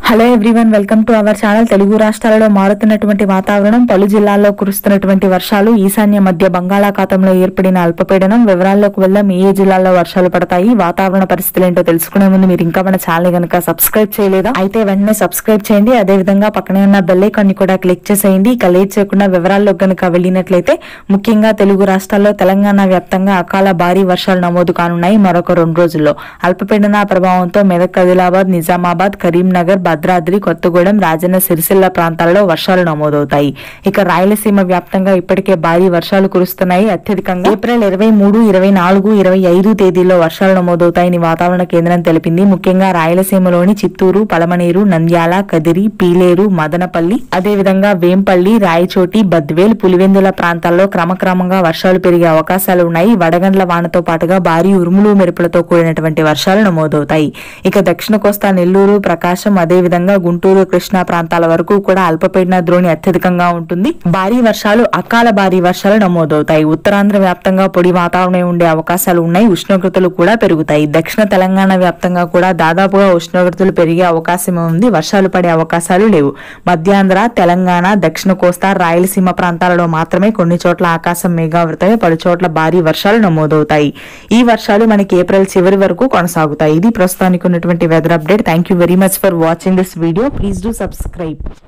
hello everyone welcome to our channel Telugu రాష్ట్రాలలో మారుతున్నటువంటి వాతావరణం పలు జిల్లాల్లో కురుస్తున్నటువంటి వర్షాలు ఈశాన్య మధ్య బంగాళాఖాతంలో ఏర్పడిన అల్పపీడనం వివరాల్లోకి వెళ్దాం ఏ ఏ జిల్లాల్లో వర్షాలు పడతాయి వాతావరణ పరిస్థితులు ఏంటో తెలుసుకునే ముందు మీరు ఇంకా మన ఛానల్ కనుక సబ్స్క్రైబ్ చేయలేదా అయితే వెంటనే సబ్స్క్రైబ్ చేయండి అదే విధంగా పక్కనే ఉన్న బెల్ ఐకాన్ ని కూడా క్లిక్ చేసేయండి ఇక లేట్ చేయకుండా వివరాల్లో కనుక వెళ్ళినట్లయితే ముఖ్యంగా తెలుగు రాష్ట్రాల్లో తెలంగాణ వ్యాప్తంగా అకాల భారీ వర్షాలు నమోదు కానున్నాయి మరొక రెండు రోజుల్లో అల్పపీడన ప్రభావంతో మెదక్ ఆదిలాబాద్ నిజామాబాద్ కరీంనగర్ భద్రాద్రి కొత్తగూడెం రాజన్న సిరిసిల్ల ప్రాంతాల్లో వర్షాలు నమోదవుతాయి ఇక రాయలసీమ వ్యాప్తంగా ఇప్పటికే భారీ వర్షాలు కురుస్తున్నాయి అత్యధికంగా ఏప్రిల్ ఇరవై మూడు ఇరవై నాలుగు ఇరవై ఐదు తేదీల్లో వర్షాలు నమోదవుతాయని వాతావరణ కేంద్రం తెలిపింది ముఖ్యంగా రాయలసీమలోని చిత్తూరు పలమనేరు నంద్యాల కదిరి పీలేరు మదనపల్లి అదేవిధంగా వేంపల్లి రాయచోటి బద్వేల్ పులివెందుల ప్రాంతాల్లో క్రమక్రమంగా వర్షాలు పెరిగే అవకాశాలు ఉన్నాయి వడగండ్ల వానతో పాటుగా భారీ ఉరుములు మెరుపులతో కూడినటువంటి వర్షాలు నమోదవుతాయి ఇక దక్షిణ కోస్తా నెల్లూరు ప్రకాశం అదేవిధంగా గుంటూరు కృష్ణా ప్రాంతాల వరకు కూడా అల్పపీడన ద్రోణి అత్యధికంగా ఉంటుంది భారీ వర్షాలు అకాల భారీ వర్షాలు నమోదవుతాయి ఉత్తరాంధ్ర వ్యాప్తంగా పొడి వాతావరణం ఉండే అవకాశాలు ఉన్నాయి ఉష్ణోగ్రతలు కూడా పెరుగుతాయి దక్షిణ తెలంగాణ వ్యాప్తంగా కూడా దాదాపుగా ఉష్ణోగ్రతలు పెరిగే అవకాశం ఉంది వర్షాలు పడే అవకాశాలు లేవు మధ్యాంధ్ర తెలంగాణ దక్షిణ కోస్తా రాయలసీమ ప్రాంతాలలో మాత్రమే కొన్ని చోట్ల ఆకాశం మేఘావృతమై పలు చోట్ల భారీ వర్షాలు నమోదవుతాయి ఈ వర్షాలు మనకి ఏప్రిల్ చివరి వరకు కొనసాగుతాయి ఇది ప్రస్తుతానికి ఉన్నటువంటి weather update thank you very much for watching this video please do subscribe